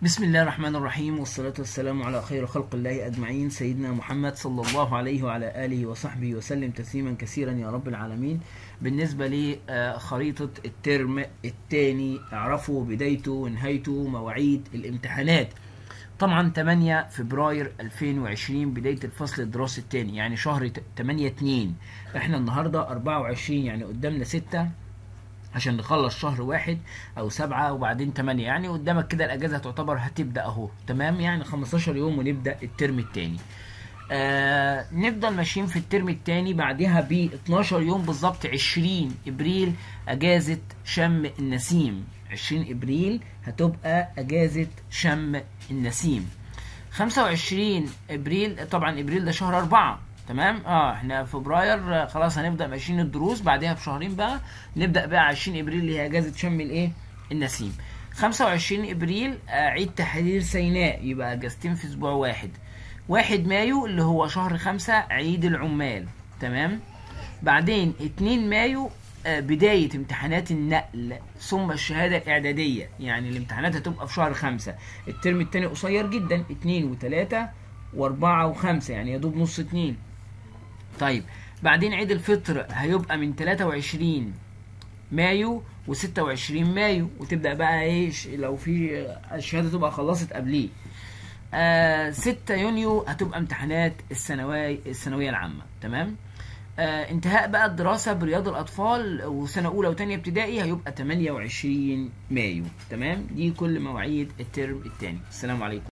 بسم الله الرحمن الرحيم والصلاة والسلام على خير خلق الله أجمعين سيدنا محمد صلى الله عليه وعلى آله وصحبه وسلم تسليما كثيرا يا رب العالمين بالنسبة لخريطة الترم الثاني اعرفوا بدايته ونهايته مواعيد الامتحانات طبعا 8 فبراير 2020 بداية الفصل الدراسي الثاني يعني شهر 8 2 احنا النهاردة 24 يعني قدامنا 6 عشان نخلص شهر واحد او سبعة وبعدين تمانية يعني قدامك كده الاجازة تعتبر هتبدأ اهو تمام يعني 15 يوم ونبدأ الترم التاني آه نفضل ماشيين في الترم التاني بعدها ب 12 يوم بالظبط 20 ابريل اجازة شم النسيم 20 ابريل هتبقى اجازة شم النسيم 25 ابريل طبعا ابريل ده شهر أربعة تمام اه احنا فبراير آه، خلاص هنبدا ماشيين الدروس بعدها بشهرين بقى نبدا بقى 20 ابريل اللي هي اجازه شم الايه النسيم 25 ابريل آه، عيد تحرير سيناء يبقى اجازتين في اسبوع واحد 1 مايو اللي هو شهر خمسة عيد العمال تمام بعدين 2 مايو آه، بداية امتحانات النقل ثم الشهادة الإعدادية يعني الامتحانات هتبقى في شهر خمسة الترم التاني قصير جدا اتنين وتلاتة واربعة وخمسة يعني يدوب نص اتنين طيب بعدين عيد الفطر هيبقى من 23 مايو و26 مايو وتبدا بقى ايه ش- لو في الشهاده تبقى خلصت قبليه آه 6 يونيو هتبقى امتحانات الثانويه الثانويه العامه تمام آه انتهاء بقى الدراسه برياض الاطفال وسنه اولى وثانيه ابتدائي هيبقى 28 مايو تمام دي كل مواعيد الترم الثاني السلام عليكم